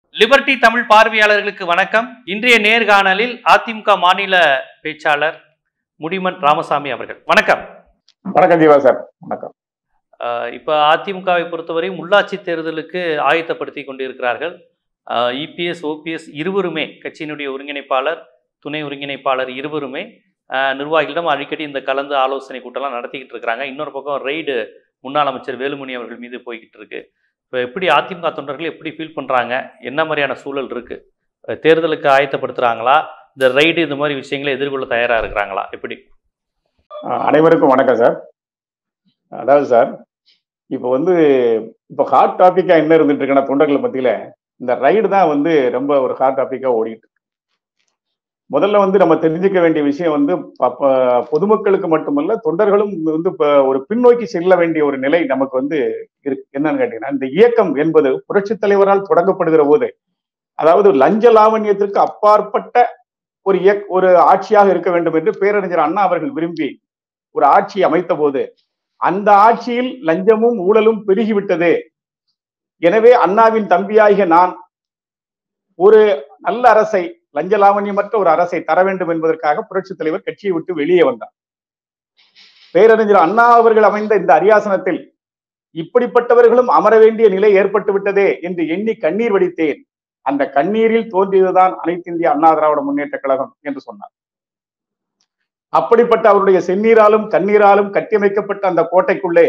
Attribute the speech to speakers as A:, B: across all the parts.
A: Liberty Tamil பார்வையாளர்களுக்கு வணக்கம் இன்றைய நேர்காணலில் அதிமுக மாநில பேச்சாளர் முடிமன் ராமசாமி அவர்கள் வணக்கம்
B: வணக்கம் ஜீவா சார் வணக்கம்
A: அஹ் இப்ப அதிமுகவை பொறுத்தவரை உள்ளாட்சி தேர்தலுக்கு ஆயத்தப்படுத்தி கொண்டிருக்கிறார்கள் இபிஎஸ் ஓபிஎஸ் இருவருமே கட்சியினுடைய ஒருங்கிணைப்பாளர் துணை ஒருங்கிணைப்பாளர் இருவருமே அஹ், நிர்வாகிகளிடம் அடிக்கடி இந்த கலந்து ஆலோசனை கூட்டம்லாம் நடத்திக்கிட்டு இருக்கிறாங்க இன்னொரு பக்கம் ரெய்டு முன்னாள் அமைச்சர் வேலுமணி அவர்கள் மீது போய்கிட்டு இருக்கு இப்போ எப்படி அதிமுக தொண்டர்கள் எப்படி ஃபீல் பண்றாங்க என்ன மாதிரியான சூழல் இருக்கு அஹ், தேர்தலுக்கு ஆயத்தப்படுத்துறாங்களா இந்த ரைடு இந்த மாதிரி விஷயங்களை எதிர்கொள்ள தயாரா இருக்கிறாங்களா எப்படி
B: அஹ் அனைவருக்கும் வணக்கம் சார் அதாவது சார் இப்போ வந்து இப்போ ஹாட் டாபிக்கா என்ன இருந்துட்டு இருக்குன்னா தொண்டர்கள் மத்தியில இந்த ரைடு தான் வந்து ரொம்ப ஒரு ஹாட் டாபிக்கா ஓடிட்டு இருக்கு முதல்ல வந்து நம்ம தெரிஞ்சுக்க வேண்டிய விஷயம் வந்து ப- ப- பொதுமக்களுக்கு மட்டுமல்ல தொண்டர்களும் வந்து இப்ப ஒரு பின்னோக்கி செல்ல வேண்டிய ஒரு நிலை நமக்கு வந்து இருக்கு என்னன்னு கேட்டீங்கன்னா இந்த இயக்கம் என்பது புரட்சித் தலைவரால் தொடங்கப்படுகிற போது அதாவது லஞ்ச லாவண்யத்திற்கு அப்பாற்பட்ட ஒரு இயக் ஒரு ஆட்சியாக இருக்க வேண்டும் என்று பேரறிஞர் அண்ணா அவர்கள் விரும்பி ஒரு ஆட்சி அமைத்த போது அந்த ஆட்சியில் லஞ்சமும் ஊழலும் பெருகிவிட்டது எனவே அண்ணாவின் தம்பியாகிய நான் ஒரு நல்ல அரசை லஞ்ச லாவண்யமற்ற ஒரு அரசை தர வேண்டும் என்பதற்காக புரட்சித் தலைவர் கட்சியை விட்டு வெளியே வந்தார் பேரறிஞர் அண்ணா அவர்கள் அமைந்த இந்த அரியாசனத்தில் இப்படிப்பட்டவர்களும் அமர வேண்டிய நிலை ஏற்பட்டு விட்டதே என்று எண்ணி கண்ணீர் வடித்தேன் அந்த கண்ணீரில் தோன்றியதுதான் அனைத்து இந்திய அண்ணா திராவிட முன்னேற்ற கழகம் என்று சொன்னார் அப்படிப்பட்ட அவருடைய செந்நீராலும் கண்ணீராலும் கட்டியமைக்கப்பட்ட அந்த கோட்டைக்குள்ளே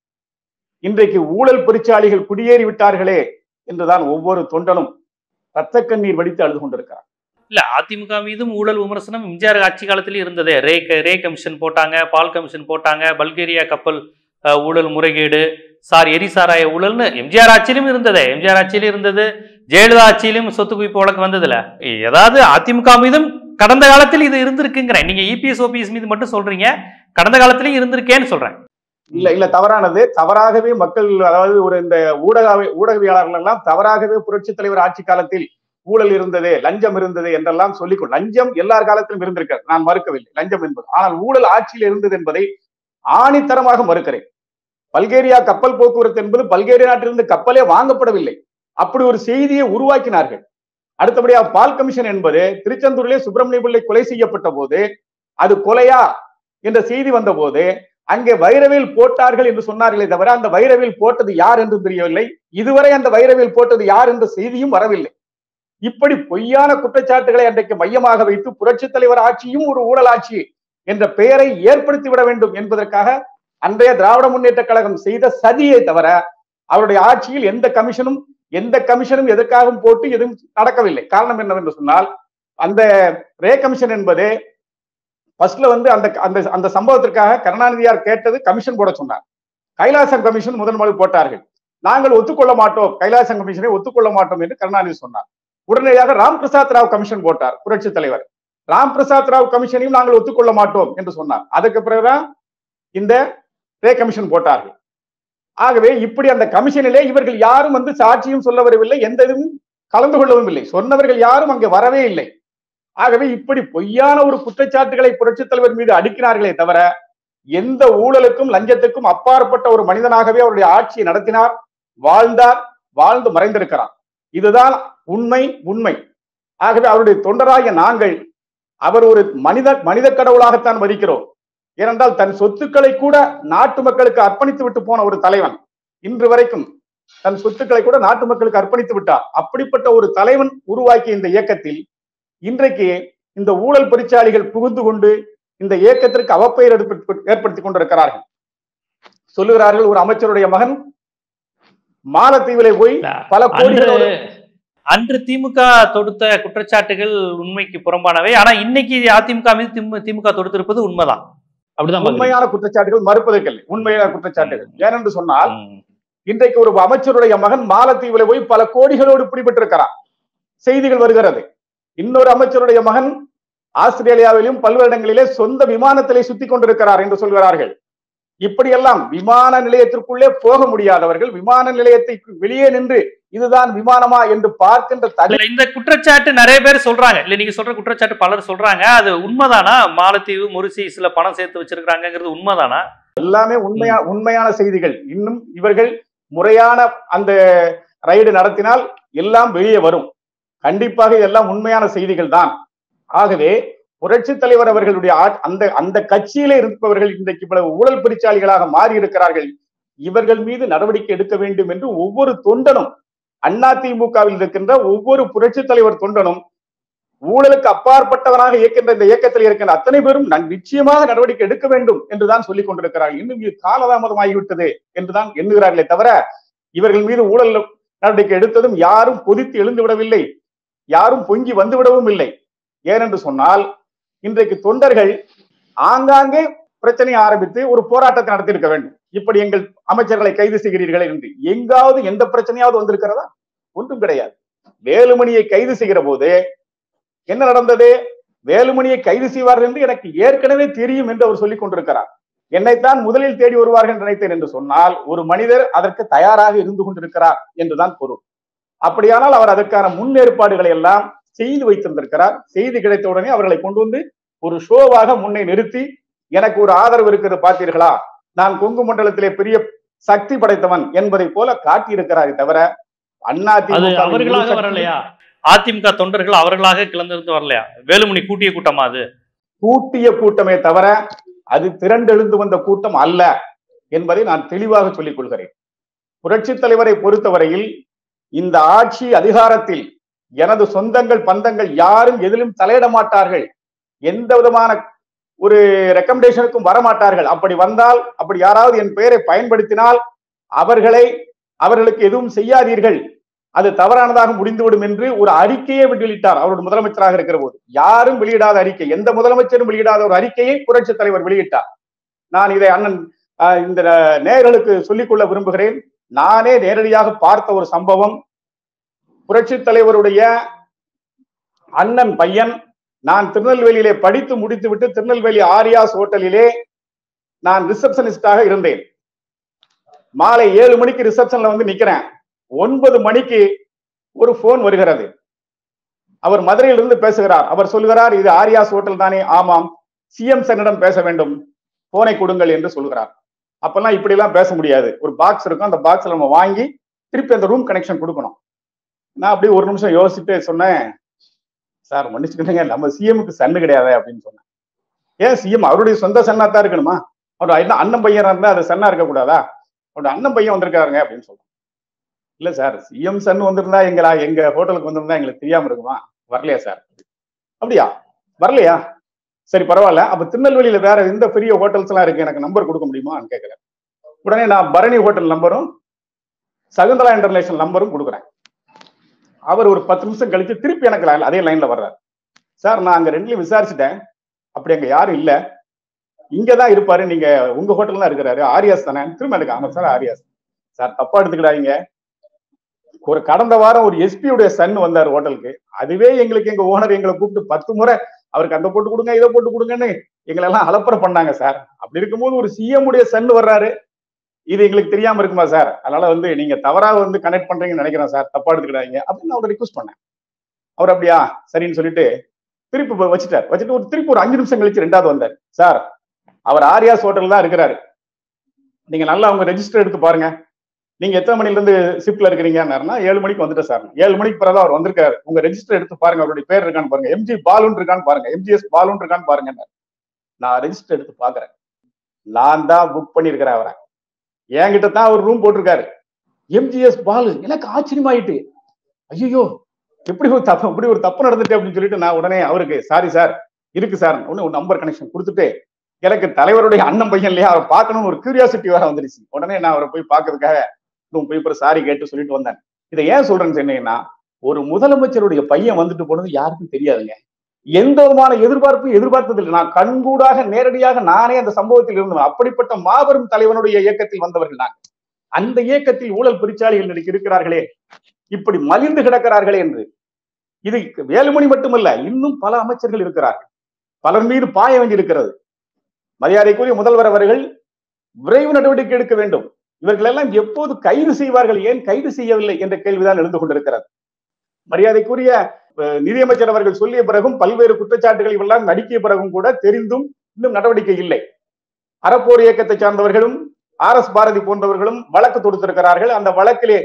B: இன்றைக்கு ஊழல் பெருச்சாளிகள் குடியேறி விட்டார்களே என்றுதான் ஒவ்வொரு தொண்டனும் ரத்த கண்ணீர் வடித்து அழுது கொண்டிருக்கிறார்
A: இல்ல அதிமுக மீதும் ஊழல் விமர்சனம் எம்ஜிஆர் ஆட்சி காலத்திலேயே இருந்ததே ரே க- ரே கமிஷன் போட்டாங்க பால் கமிஷன் போட்டாங்க பல்கேரியா கப்பல் அஹ், ஊழல் முறைகேடு சார் எரிசாராய ஊழல்னு எம்ஜிஆர் ஆட்சியிலும் இருந்ததே எம்ஜிஆர் ஆட்சியிலும் இருந்தது ஜெயலலிதா ஆட்சியிலும் சொத்து குவிப்பு வழக்கு வந்ததுல ஏதாவது அதிமுக மீதும் கடந்த காலத்தில் இது இருந்திருக்குங்கிறேன் நீங்க இபிஎஸ் ஓபிஎஸ் மீது மட்டும் சொல்றீங்க கடந்த காலத்திலயும் இருந்திருக்கேன்னு சொல்றேன்
B: இல்ல இல்ல தவறானது தவறாகவே மக்கள் அதாவது ஒரு இந்த ஊடக ஊடகவியலாளர்கள் எல்லாம் தவறாகவே புரட்சி தலைவர் ஆட்சி காலத்தில் ஊழல் இருந்தது லஞ்சம் இருந்தது என்றெல்லாம் சொல்லிக்கொள் லஞ்சம் எல்லார் காலத்திலும் இருந்திருக்கிறது நான் மறுக்கவில்லை லஞ்சம் என்பது ஆனால் ஊழல் ஆட்சியில் இருந்தது என்பதை ஆணித்தரமாக மறுக்கிறேன் பல்கேரியா கப்பல் போக்குவரத்து என்பது பல்கேரியா நாட்டிலிருந்து கப்பலே வாங்கப்படவில்லை அப்படி ஒரு செய்தியை உருவாக்கினார்கள் அடுத்தபடியாக பால் கமிஷன் என்பது திருச்செந்தூரிலே சுப்பிரமணிய பிள்ளை கொலை செய்யப்பட்ட போது அது கொலையா என்ற செய்தி வந்த போது அங்கே வைரவேல் போட்டார்கள் என்று சொன்னார்களே தவிர அந்த வைரவேல் போட்டது யார் என்று தெரியவில்லை இதுவரை அந்த வைரவேல் போட்டது யார் என்ற செய்தியும் வரவில்லை இப்படி பொய்யான குற்றச்சாட்டுகளை அன்றைக்கு மையமாக வைத்து புரட்சித் தலைவர் ஆட்சியும் ஒரு ஊழல் ஆட்சி என்ற பெயரை ஏற்படுத்தி விட வேண்டும் என்பதற்காக அன்றைய திராவிட முன்னேற்ற கழகம் செய்த சதியை தவிர அவருடைய ஆட்சியில் எந்த கமிஷனும் எந்த கமிஷனும் எதற்காகவும் போட்டு எதுவும் நடக்கவில்லை காரணம் என்னவென்று சொன்னால் அந்த ரே கமிஷன் என்பது ஃபர்ஸ்ட்ல வந்து அந்த அந்த அந்த சம்பவத்திற்காக கருணாநிதியார் கேட்டது கமிஷன் போட சொன்னார் கைலாசம் கமிஷன் முதன் முதல் போட்டார்கள் நாங்கள் ஒத்துக்கொள்ள மாட்டோம் கைலாசம் கமிஷனை ஒத்துக்கொள்ள மாட்டோம் என்று கருணாநிதி சொன்னார் உடனடியாக ராம் பிரசாத் ராவ் கமிஷன் போட்டார் புரட்சி தலைவர் ராம் பிரசாத் ராவ் கமிஷனையும் நாங்கள் ஒத்துக்கொள்ள மாட்டோம் என்று சொன்னார் அதுக்கு பிறகுதான் இந்த ரே கமிஷன் போட்டார்கள் ஆகவே இப்படி அந்த கமிஷனிலே இவர்கள் யாரும் வந்து சாட்சியும் சொல்ல வரவில்லை எந்த இதுவும் கலந்து கொள்ளவும் இல்லை சொன்னவர்கள் யாரும் அங்கே வரவே இல்லை ஆகவே இப்படி பொய்யான ஒரு குற்றச்சாட்டுகளை புரட்சித் தலைவர் மீது அடுக்கினார்களே தவிர எந்த ஊழலுக்கும் லஞ்சத்துக்கும் அப்பாற்பட்ட ஒரு மனிதனாகவே அவருடைய ஆட்சியை நடத்தினார் வாழ்ந்தார் வாழ்ந்து மறைந்திருக்கிறார் இதுதான் உண்மை உண்மை ஆகவே அவருடைய தொண்டராகிய நாங்கள் அவர் ஒரு மனித மனித கடவுளாகத்தான் மதிக்கிறோம் ஏனென்றால் தன் சொத்துக்களை கூட நாட்டு மக்களுக்கு அர்ப்பணித்து விட்டு போன ஒரு தலைவன் இன்று வரைக்கும் தன் சொத்துக்களை கூட நாட்டு மக்களுக்கு அர்ப்பணித்து விட்டார் அப்படிப்பட்ட ஒரு தலைவன் உருவாக்கிய இந்த இயக்கத்தில் இன்றைக்கு இந்த ஊழல் பரிச்சாளிகள் புகுந்து கொண்டு இந்த இயக்கத்திற்கு அவப்பெயர் ஏற்படுத்தி- ஏற்படுத்திக் கொண்டிருக்கிறார்கள் சொல்லுகிறார்கள் ஒரு அமைச்சருடைய மகன் மாலத்தீவிலே போய் பல
A: அன்று
B: கோடிகளோடு
A: அன்று திமுக தொடுத்த குற்றச்சாட்டுகள் உண்மைக்கு புறம்பானவை ஆனா இன்னைக்கு அதிமுக மீது திமு- திமுக தொடுத்திருப்பது உண்மைதான் அப்படிதான் பாக்குறீங்க.
B: உண்மையான குற்றச்சாட்டுகள் மறுப்பதற்கில்லை உண்மையான குற்றச்சாட்டுகள் ஏனென்று சொன்னால்
A: ம்.
B: இன்றைக்கு ஒரு அமைச்சருடைய மகன் மாலத்தீவிலே போய் பல கோடிகளோடு பிடிபட்டிருக்கிறார் செய்திகள் வருகிறது இன்னொரு அமைச்சருடைய மகன் ஆஸ்திரேலியாவிலும் பல்வேறு இடங்களிலே சொந்த விமானத்திலே சுத்தி கொண்டிருக்கிறார் என்று சொல்கிறார்கள் இப்படியெல்லாம் விமான நிலையத்திற்குள்ளே போக முடியாதவர்கள் விமான நிலையத்தை வெளியே நின்று இதுதான் விமானமா என்று பார்க்கின்ற தகுதி
A: இல்ல இந்த குற்றச்சாட்டு நிறைய பேர் சொல்றாங்க இல்ல நீங்க சொல்ற குற்றச்சாட்டு பலர் சொல்றாங்க அது உண்மைதானா மாலத்தீவு மொரிசியஸ்ல பணம் சேர்த்து வச்சிருக்காங்கிறது உண்மைதானா
B: எல்லாமே உண்மையா உண்மையான செய்திகள் இன்னும் இவர்கள் முறையான அந்த ரைடு நடத்தினால் எல்லாம் வெளியே வரும் கண்டிப்பாக இதெல்லாம் உண்மையான செய்திகள் தான் ஆகவே புரட்சி தலைவர் அவர்களுடைய ஆட்- அந்த அந்த கட்சியிலே இருப்பவர்கள் இன்றைக்கு இவ்வளவு ஊழல் பெருச்சாளிகளாக மாறி இருக்கிறார்கள் இவர்கள் மீது நடவடிக்கை எடுக்க வேண்டும் என்று ஒவ்வொரு தொண்டனும் அதிமுகவில் இருக்கின்ற ஒவ்வொரு புரட்சி தலைவர் தொண்டனும் ஊழலுக்கு அப்பாற்பட்டவனாக இயக்கின்ற இந்த இயக்கத்தில் இருக்கின்ற அத்தனை பேரும் நான் நிச்சயமாக நடவடிக்கை எடுக்க வேண்டும் என்றுதான் சொல்லிக் கொண்டிருக்கிறார்கள் இன்னும் இது காலதாமதமாகிவிட்டது என்றுதான் எண்ணுகிறார்களே தவிர இவர்கள் மீது ஊழல் நடவடிக்கை எடுத்ததும் யாரும் கொதித்து எழுந்து விடவில்லை யாரும் பொங்கி வந்து விடவும் இல்லை ஏனென்று சொன்னால் இன்றைக்கு தொண்டர்கள் ஆங்காங்கே பிரச்சனையை ஆரம்பித்து ஒரு போராட்டத்தை நடத்தியிருக்க வேண்டும் இப்படி எங்கள் அமைச்சர்களை கைது செய்கிறீர்கள் என்று எங்காவது எந்த பிரச்சனையாவது வந்திருக்கிறதா ஒன்றும் கிடையாது வேலுமணியை கைது செய்கிற போது என்ன நடந்தது வேலுமணியை கைது செய்வார்கள் என்று எனக்கு ஏற்கனவே தெரியும் என்று அவர் சொல்லிக் கொண்டிருக்கிறார் என்னைத்தான் முதலில் தேடி வருவார்கள் என்று நினைத்தேன் என்று சொன்னால் ஒரு மனிதர் அதற்கு தயாராக இருந்து கொண்டிருக்கிறார் என்றுதான் பொருள் அப்படியானால் அவர் அதற்கான முன்னேற்பாடுகளை எல்லாம் செய்து வைத்திருந்திருக்கிறார் செய்தி கிடைத்த உடனே அவர்களை கொண்டு வந்து ஒரு ஷோவாக முன்னே நிறுத்தி எனக்கு ஒரு ஆதரவு இருக்கிறது பார்த்தீர்களா நான் கொங்கு மண்டலத்திலே பெரிய சக்தி படைத்தவன் என்பதை போல காட்டியிருக்கிறாரே தவிர அண்ணா
A: அது அவர்களாக வரலையா அதிமுக தொண்டர்கள் அவர்களாக கிளந்திருந்து வரலையா வேலுமணி கூட்டிய கூட்டமா அது
B: கூட்டிய கூட்டமே தவிர அது திரண்டெழுந்து வந்த கூட்டம் அல்ல என்பதை நான் தெளிவாக சொல்லிக் கொள்கிறேன் புரட்சி தலைவரை பொறுத்தவரையில் இந்த ஆட்சி அதிகாரத்தில் எனது சொந்தங்கள் பந்தங்கள் யாரும் எதிலும் தலையிட மாட்டார்கள் எந்த விதமான ஒரு ரெக்கமெண்டேஷனுக்கும் வரமாட்டார்கள் அப்படி வந்தால் அப்படி யாராவது என் பெயரை பயன்படுத்தினால் அவர்களை அவர்களுக்கு எதுவும் செய்யாதீர்கள் அது தவறானதாக முடிந்துவிடும் என்று ஒரு அறிக்கையை வெளியிட்டார் அவருடைய முதலமைச்சராக இருக்கிற போது யாரும் வெளியிடாத அறிக்கை எந்த முதலமைச்சரும் வெளியிடாத ஒரு அறிக்கையை புரட்சி தலைவர் வெளியிட்டார் நான் இதை அண்ணன் ஆஹ், இந்த நேயர்களுக்கு சொல்லிக்கொள்ள விரும்புகிறேன் நானே நேரடியாக பார்த்த ஒரு சம்பவம் புரட்சி தலைவருடைய அண்ணன் பையன் நான் திருநெல்வேலியிலே படித்து முடித்துவிட்டு திருநெல்வேலி ஆரியாஸ் ஹோட்டலிலே நான் ரிசப்ஷனிஸ்டாக இருந்தேன் மாலை ஏழு மணிக்கு ரிசப்ஷன்ல வந்து நிக்கிறேன் ஒன்பது மணிக்கு ஒரு போன் வருகிறது அவர் மதுரையிலிருந்து பேசுகிறார் அவர் சொல்கிறார் இது ஆரியாஸ் ஹோட்டல் தானே ஆமாம் சிஎம் சன்னிடம் பேச வேண்டும் போனை கொடுங்கள் என்று சொல்கிறார் அப்பெல்லாம் இப்படி எல்லாம் பேச முடியாது ஒரு பாக்ஸ் இருக்கும் அந்த பாக்ஸ்ல நம்ம வாங்கி திருப்பி அந்த ரூம் கனெக்ஷன் கொடுக்கணும் நான் அப்படியே ஒரு நிமிஷம் யோசிச்சுட்டு சொன்னேன் சார் மன்னிச்சுக்கிட்டீங்க நம்ம சிஎம்க்கு சன்னு கிடையாது அப்படின்னு சொன்னேன் ஏன் சிஎம் அவருடைய சொந்த சன்னா தான் இருக்கணுமா அவரோட அண்ணன் அண்ணன் பையன் இருந்தா அது சன்னா இருக்கக்கூடாதா அவரோட அண்ணன் பையன் வந்திருக்காருங்க அப்படின்னு சொல்றேன் இல்ல சார் சிஎம் சன் வந்திருந்தா எங்களா எங்க ஹோட்டலுக்கு வந்திருந்தா எங்களுக்கு தெரியாம இருக்குமா வரலையா சார் அப்படியா வரலையா சரி பரவாயில்ல அப்ப திருநெல்வேலியில வேற எந்த பெரிய ஹோட்டல்ஸ் எல்லாம் இருக்கு எனக்கு நம்பர் கொடுக்க முடியுமான்னு கேட்கிறேன் உடனே நான் பரணி ஹோட்டல் நம்பரும் சகுந்தலா இன்டர்நேஷனல் நம்பரும் கொடுக்குறேன் அவர் ஒரு பத்து நிமிஷம் கழிச்சு திருப்பி எனக்கு line- அதே லைன்ல வர்றாரு சார் நான் அங்க ரெண்டுலயும் விசாரிச்சுட்டேன் அப்படி அங்க யாரும் இல்ல இங்கதான் இருப்பாரு நீங்க உங்க ஹோட்டல் தான் இருக்கிறாரு ஆரியாஸ் தானே திரும்ப எனக்கு ஆமா சார் ஆரியாஸ் சார் தப்பா எடுத்துக்கிடாதீங்க ஒரு கடந்த வாரம் ஒரு எஸ்பி உடைய சன் வந்தார் ஹோட்டலுக்கு அதுவே எங்களுக்கு எங்க ஓனர் எங்களை கூப்பிட்டு பத்து முறை அவருக்கு அந்த போட்டு கொடுங்க இதை போட்டு கொடுங்கன்னு எங்களை எல்லாம் அலப்பறை பண்ணாங்க சார் அப்படி இருக்கும்போது ஒரு சிஎம் உடைய சன் வர்றாரு இது எங்களுக்கு தெரியாம இருக்குமா சார் அதனால வந்து நீங்க தவறா வந்து கனெக்ட் பண்றீங்கன்னு நினைக்கிறேன் சார் தப்பா எடுத்துக்கிடாதீங்க அப்படின்னு அவரை ரிக்வஸ்ட் பண்ணேன் அவர் அப்படியா சரின்னு சொல்லிட்டு திருப்பி போய் வச்சுட்டார் வச்சுட்டு ஒரு திருப்பி ஒரு அஞ்சு நிமிஷம் கழிச்சு ரெண்டாவது வந்தார் சார் அவர் ஆரியாஸ் ஹோட்டல் தான் இருக்கிறாரு நீங்க நல்லா அவங்க ரெஜிஸ்டர் எடுத்து பாருங்க நீங்க எத்தனை மணில இருந்து ஷிப்ட்ல இருக்கிறீங்கன்னா ஏழு மணிக்கு வந்துட்டு சார் ஏழு மணிக்கு பிறகு அவர் வந்திருக்காரு உங்க ரெஜிஸ்டர் எடுத்து பாருங்க அவருடைய பேர் இருக்கான்னு பாருங்க எம்ஜி பாலுன்னு இருக்கான்னு பாருங்க எம்ஜிஎஸ் பாலுன்னு இருக்கான்னு பாருங்க நான் ரெஜிஸ்டர் எடுத்து பாக்குறேன் நான் தான் புக் பண்ணிருக்கிறேன் அவரை என்கிட்ட தான் அவர் ரூம் போட்டிருக்காரு எம்ஜிஎஸ் பாலு எனக்கு ஆச்சரியமாயிட்டு ஐயோ எப்படி ஒரு தப்பு இப்படி ஒரு தப்பு நடந்துட்டு அப்படின்னு சொல்லிட்டு நான் உடனே அவருக்கு சாரி சார் இருக்கு சார் உடனே ஒரு நம்பர் கனெக்ஷன் கொடுத்துட்டு எனக்கு தலைவருடைய அண்ணன் பையன் இல்லையா அவரை பார்க்கணும்னு ஒரு கியூரியாசிட்டி வேற வந்துருச்சு உடனே நான் அவரை போய் பார்க்கறதுக்காக ரூம் போய் அப்புறம் சாரி கேட்டு சொல்லிட்டு வந்தேன் இதை ஏன் சொல்றேன்னு சொன்னீங்கன்னா ஒரு முதலமைச்சருடைய பையன் வந்துட்டு போனது யாருக்கும் தெரியாதுங்க எந்த விதமான எதிர்பார்ப்பும் எதிர்பார்த்ததில்லை நான் கண்கூடாக நேரடியாக நானே அந்த சம்பவத்தில் இருந்தவன் அப்படிப்பட்ட மாபெரும் தலைவனுடைய இயக்கத்தில் வந்தவர்கள் நாங்கள் அந்த இயக்கத்தில் ஊழல் பிரிச்சாளிகள் இன்னைக்கு இருக்கிறார்களே இப்படி மலிந்து கிடக்கிறார்களே என்று இது வேலுமணி மட்டுமல்ல இன்னும் பல அமைச்சர்கள் இருக்கிறார்கள் பலர் மீது பாய வேண்டியிருக்கிறது மரியாதைக்குரிய முதல்வர் அவர்கள் விரைவு நடவடிக்கை எடுக்க வேண்டும் இவர்கள் எல்லாம் எப்போது கைது செய்வார்கள் ஏன் கைது செய்யவில்லை என்ற கேள்விதான் எழுந்து கொண்டிருக்கிறது மரியாதைக்குரிய அஹ், நிதியமைச்சர் அவர்கள் சொல்லிய பிறகும் பல்வேறு குற்றச்சாட்டுகள் இவெல்லாம் நடிக்கிய பிறகும் கூட தெரிந்தும் இன்னும் நடவடிக்கை இல்லை அறப்போர் இயக்கத்தை சார்ந்தவர்களும் ஆர் எஸ் பாரதி போன்றவர்களும் வழக்கு தொடுத்திருக்கிறார்கள் அந்த வழக்கிலே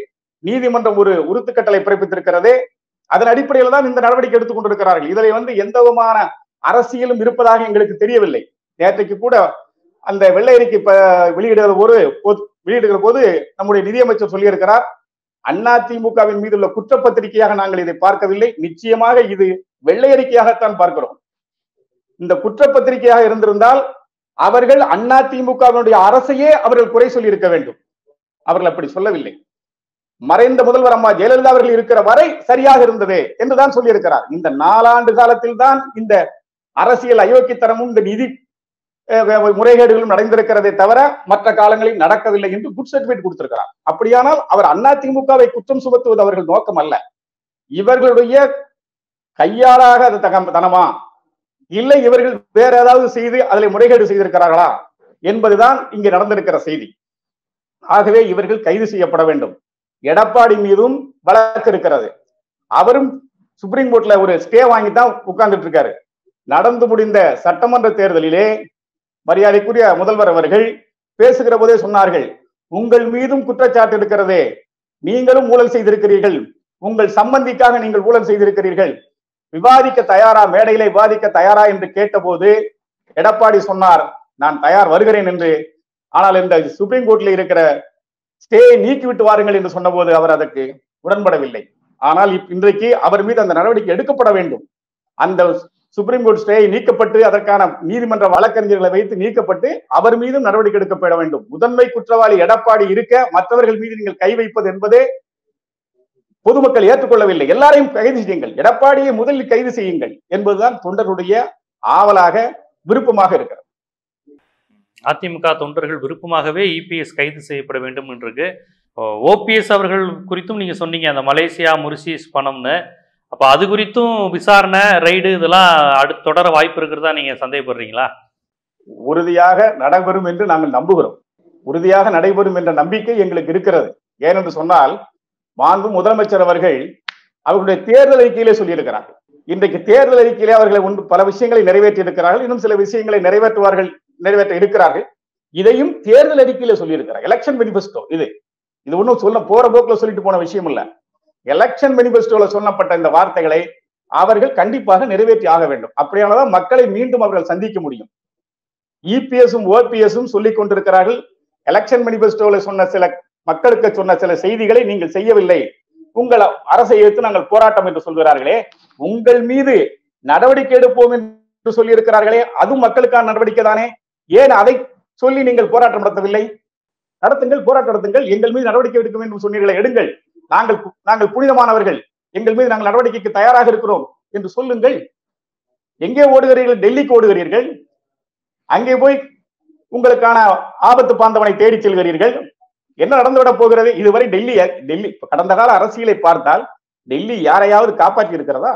B: நீதிமன்றம் ஒரு உறுத்துக்கட்டளை பிறப்பித்திருக்கிறது அதன் அடிப்படையில் தான் இந்த நடவடிக்கை எடுத்துக் கொண்டிருக்கிறார்கள் இதில் வந்து எந்த விதமான அரசியலும் இருப்பதாக எங்களுக்கு தெரியவில்லை நேற்றைக்கு கூட அந்த வெள்ளை அறிக்கை இப்ப வெளியிடுகிற போது போது- வெளியிடுகிற போது நம்முடைய நிதியமைச்சர் சொல்லியிருக்கிறார் அதிமுகவின் மீது உள்ள குற்றப்பத்திரிகையாக நாங்கள் இதை பார்க்கவில்லை நிச்சயமாக இது வெள்ளை அறிக்கையாகத்தான் பார்க்கிறோம் இந்த குற்றப்பத்திரிகையாக இருந்திருந்தால் அவர்கள் அதிமுகவினுடைய அரசையே அவர்கள் குறை சொல்லி இருக்க வேண்டும் அவர்கள் அப்படி சொல்லவில்லை மறைந்த முதல்வர் அம்மா ஜெயலலிதா அவர்கள் இருக்கிற வரை சரியாக இருந்தது என்றுதான் சொல்லியிருக்கிறார் இந்த நாலாண்டு காலத்தில் தான் இந்த அரசியல் அயோக்கியத்தனமும் இந்த நிதி அஹ், வே- முறைகேடுகளும் நடந்திருக்கிறதே தவிர மற்ற காலங்களில் நடக்கவில்லை என்று குட் சர்டிபிகேட் கொடுத்திருக்கிறார் அப்படியானால் அவர் அதிமுகவை குற்றம் சுமத்துவது அவர்கள் நோக்கம் அல்ல இவர்களுடைய கையாளாக அது தகம் தனமா இல்லை இவர்கள் வேற ஏதாவது செய்து அதில் முறைகேடு செய்திருக்கிறார்களா என்பதுதான் இங்கே நடந்திருக்கிற செய்தி ஆகவே இவர்கள் கைது செய்யப்பட வேண்டும் எடப்பாடி மீதும் வழக்கு இருக்கிறது அவரும் சுப்ரீம் கோர்ட்ல ஒரு ஸ்டே வாங்கி தான் உட்கார்ந்துட்டு இருக்காரு நடந்து முடிந்த சட்டமன்ற தேர்தலிலே மரியாதைக்குரிய முதல்வர் அவர்கள் பேசுகிற போதே சொன்னார்கள் உங்கள் மீதும் குற்றச்சாட்டு இருக்கிறதே நீங்களும் ஊழல் செய்திருக்கிறீர்கள் உங்கள் சம்பந்திக்காக நீங்கள் ஊழல் செய்திருக்கிறீர்கள் விவாதிக்க தயாரா மேடையிலே விவாதிக்க தயாரா என்று கேட்டபோது எடப்பாடி சொன்னார் நான் தயார் வருகிறேன் என்று ஆனால் இந்த சுப்ரீம் கோர்ட்ல இருக்கிற ஸ்டே நீக்கிவிட்டு வாருங்கள் என்று சொன்னபோது அவர் அதற்கு உடன்படவில்லை ஆனால் இப்- இன்றைக்கு அவர் மீது அந்த நடவடிக்கை எடுக்கப்பட வேண்டும் அந்த சுப்ரீம் கோர்ட் ஸ்டே நீக்கப்பட்டு அதற்கான நீதிமன்ற வழக்கறிஞர்களை வைத்து நீக்கப்பட்டு அவர் மீதும் நடவடிக்கை எடுக்கப்பட வேண்டும் முதன்மை குற்றவாளி எடப்பாடி இருக்க மற்றவர்கள் மீது நீங்கள் கை வைப்பது என்பதே பொதுமக்கள் ஏற்றுக்கொள்ளவில்லை எல்லாரையும் கைது செய்யுங்கள் எடப்பாடியை முதலில் கைது செய்யுங்கள் என்பதுதான் தொண்டருடைய ஆவலாக விருப்பமாக இருக்கிறது
A: அதிமுக தொண்டர்கள் விருப்பமாகவே இபிஎஸ் கைது செய்யப்பட வேண்டும் என்று ஓபிஎஸ் அவர்கள் குறித்தும் நீங்க சொன்னீங்க அந்த மலேசியா முரிசிஸ் பணம்னு அப்ப அது குறித்தும் விசாரணை ரைடு இதெல்லாம் அடுத்து தொடர வாய்ப்பு இருக்கிறதா நீங்க சந்தேகப்படுறீங்களா
B: உறுதியாக நடைபெறும் என்று நாங்கள் நம்புகிறோம் உறுதியாக நடைபெறும் என்ற நம்பிக்கை எங்களுக்கு இருக்கிறது ஏனென்று சொன்னால் மாண்பு முதலமைச்சர் அவர்கள் அவர்களுடைய தேர்தல் அறிக்கையிலே சொல்லியிருக்கிறார் இன்றைக்கு தேர்தல் அறிக்கையிலே அவர்கள் ஒன்று பல விஷயங்களை நிறைவேற்றி இருக்கிறார்கள் இன்னும் சில விஷயங்களை நிறைவேற்றுவார்கள் நிறைவேற்ற இருக்கிறார்கள் இதையும் தேர்தல் அறிக்கையில சொல்லியிருக்கிறார் எலெக்ஷன் மேனிஃபெஸ்டோ இது இது ஒன்றும் சொல்ல போற போக்குல சொல்லிட்டு போன விஷயம் இல்ல எலெக்ஷன் மேனிஃபெஸ்டோல சொல்லப்பட்ட இந்த வார்த்தைகளை அவர்கள் கண்டிப்பாக நிறைவேற்றி ஆக வேண்டும் அப்படியானதான் மக்களை மீண்டும் அவர்கள் சந்திக்க முடியும் இபிஎஸும் ஓபிஎஸும் சொல்லிக் கொண்டிருக்கிறார்கள் எலெக்ஷன் மேனிஃபெஸ்டோல சொன்ன சில மக்களுக்கு சொன்ன சில செய்திகளை நீங்கள் செய்யவில்லை உங்கள் அரசை எடுத்து நாங்கள் போராட்டம் என்று சொல்கிறார்களே உங்கள் மீது நடவடிக்கை எடுப்போம் என்று சொல்லி இருக்கிறார்களே அதுவும் மக்களுக்கான நடவடிக்கை தானே ஏன் அதை சொல்லி நீங்கள் போராட்டம் நடத்தவில்லை நடத்துங்கள் போராட்டம் நடத்துங்கள் எங்கள் மீது நடவடிக்கை எடுக்க வேண்டும் சொன்னீர்களே எடுங்கள் நாங்கள் நாங்கள் புனிதமானவர்கள் எங்கள் மீது நாங்கள் நடவடிக்கைக்கு தயாராக இருக்கிறோம் என்று சொல்லுங்கள் எங்கே ஓடுகிறீர்கள் டெல்லிக்கு ஓடுகிறீர்கள் அங்கே போய் உங்களுக்கான ஆபத்து பாந்தவனை தேடி செல்கிறீர்கள் என்ன நடந்துவிட போகிறது இதுவரை டெல்லி டெல்லி கடந்த கால அரசியலை பார்த்தால் டெல்லி யாரையாவது காப்பாற்றி இருக்கிறதா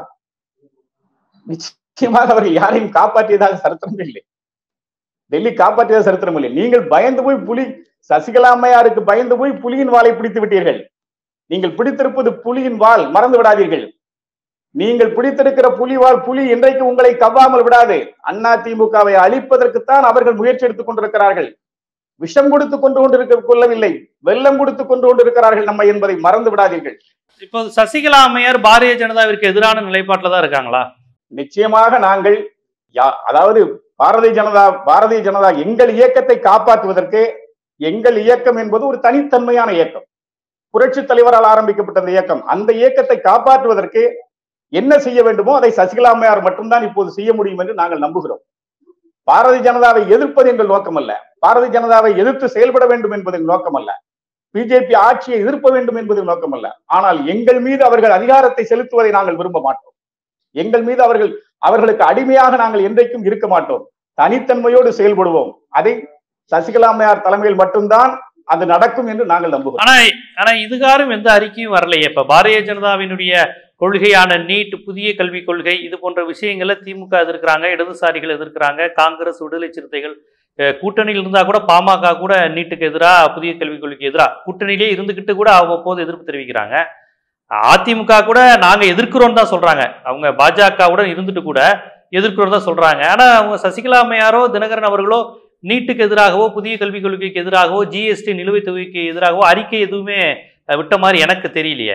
B: நிச்சயமாக அவர்கள் யாரையும் காப்பாற்றியதாக சரித்திரம் இல்லை டெல்லி காப்பாற்றியதாக சரித்திரம் இல்லை நீங்கள் பயந்து போய் புலி சசிகலா அம்மையாருக்கு பயந்து போய் புலியின் வாளை பிடித்து விட்டீர்கள் நீங்கள் பிடித்திருப்பது புலியின் வாள் மறந்து விடாதீர்கள் நீங்கள் பிடித்திருக்கிற புலிவால் புலி இன்றைக்கு உங்களை கவ்வாமல் விடாது அண்ணா திமுகவை அழிப்பதற்குத்தான் அவர்கள் முயற்சி எடுத்துக் கொண்டிருக்கிறார்கள் விஷம் கொடுத்து கொண்டு கொண்டிருக்க கொள்ளவில்லை வெள்ளம் கொடுத்து கொண்டு கொண்டிருக்கிறார்கள் நம்ம என்பதை மறந்து விடாதீர்கள்
A: இப்போ சசிகலா அம்மையார் பாரதிய ஜனதாவிற்கு எதிரான நிலைப்பாட்டில் தான் இருக்காங்களா
B: நிச்சயமாக நாங்கள் யா- அதாவது பாரதிய ஜனதா பாரதிய ஜனதா எங்கள் இயக்கத்தை காப்பாற்றுவதற்கு எங்கள் இயக்கம் என்பது ஒரு தனித்தன்மையான இயக்கம் புரட்சி தலைவரால் ஆரம்பிக்கப்பட்ட அந்த இயக்கம் அந்த இயக்கத்தை காப்பாற்றுவதற்கு என்ன செய்ய வேண்டுமோ அதை சசிகலா அம்மையார் மட்டும்தான் இப்போது செய்ய முடியும் என்று நாங்கள் நம்புகிறோம் பாரதிய ஜனதாவை எதிர்ப்பது எங்கள் நோக்கம் அல்ல பாரதிய ஜனதாவை எதிர்த்து செயல்பட வேண்டும் என்பது எங்கள் நோக்கம் அல்ல பிஜேபி ஆட்சியை எதிர்க்க வேண்டும் என்பது நோக்கம் அல்ல ஆனால் எங்கள் மீது அவர்கள் அதிகாரத்தை செலுத்துவதை நாங்கள் விரும்ப மாட்டோம் எங்கள் மீது அவர்கள் அவர்களுக்கு அடிமையாக நாங்கள் என்றைக்கும் இருக்க மாட்டோம் தனித்தன்மையோடு செயல்படுவோம் அதை சசிகலா அம்மையார் தலைமையில் மட்டும்தான் அது நடக்கும் என்று நாங்கள் நம்புகிறோம்
A: ஆனா ஆனா இதுகாரும் எந்த அறிக்கையும் வரலையே இப்ப பாரதிய ஜனதாவினுடைய கொள்கையான நீட் புதிய கல்விக் கொள்கை இது போன்ற விஷயங்களை திமுக எதிர்க்கிறாங்க இடதுசாரிகள் எதிர்க்கிறாங்க காங்கிரஸ் விடுதலை சிறுத்தைகள் அஹ், கூட்டணியில் இருந்தா கூட பாமக கூட நீட்டுக்கு எதிராக புதிய கல்விக் கொள்கைக்கு எதிராக கூட்டணியிலே இருந்துகிட்டு கூட அவ்வப்போது எதிர்ப்பு தெரிவிக்கிறாங்க அதிமுக கூட நாங்க எதிர்க்கிறோம் தான் சொல்றாங்க அவங்க பாஜகவுடன் இருந்துட்டு கூட எதிர்க்கிறோம் தான் சொல்றாங்க ஆனா அவங்க சசிகலா அம்மையாரோ தினகரன் அவர்களோ நீட்டுக்கு எதிராகவோ புதிய கல்விக் கொள்கைக்கு எதிராகவோ ஜிஎஸ்டி நிலுவைத் தொகைக்கு எதிராகவோ அறிக்கை எதுவுமே அஹ், விட்ட மாதிரி எனக்கு தெரியலையே